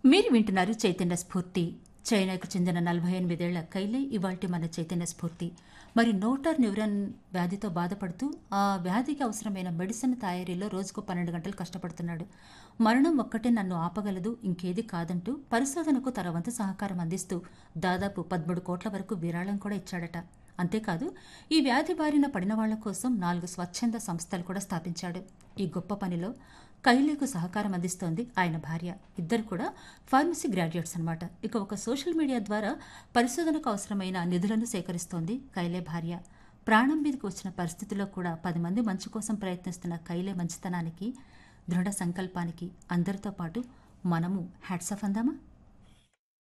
మీరు వింటున్నారు చైతన్య స్ఫూర్తి చైనాకు చెందిన నలభై ఎనిమిదేళ్ల కైలే ఇవాల్టి మన చైతన్య స్ఫూర్తి మరి నోటర్ న్యూరన్ వ్యాధితో బాధపడుతూ ఆ వ్యాధికి అవసరమైన మెడిసిన్ తయారీలో రోజుకు పన్నెండు గంటలు కష్టపడుతున్నాడు మరణం ఒక్కటే నన్ను ఆపగలదు ఇంకేది కాదంటూ పరిశోధనకు తన వంతు సహకారం అందిస్తూ దాదాపు పదమూడు కోట్ల వరకు విరాళం కూడా ఇచ్చాడట అంతేకాదు ఈ వ్యాధి బారిన పడిన వాళ్ల కోసం నాలుగు స్వచ్ఛంద సంస్థలు కూడా స్థాపించాడు ఈ గొప్ప పనిలో కైలేకు సహకారం అందిస్తోంది ఆయన భార్య ఇద్దరు కూడా ఫార్మసీ గ్రాడ్యుయేట్స్ అన్నమాట ఇక ఒక సోషల్ మీడియా ద్వారా పరిశోధనకు అవసరమైన నిధులను సేకరిస్తోంది కైలే భార్య ప్రాణం మీదకి వచ్చిన పరిస్థితుల్లో కూడా పది మంది మంచి కోసం ప్రయత్నిస్తున్న కైలే మంచితనానికి దృఢ సంకల్పానికి అందరితో పాటు మనము హ్యాట్సఫ్ అందామా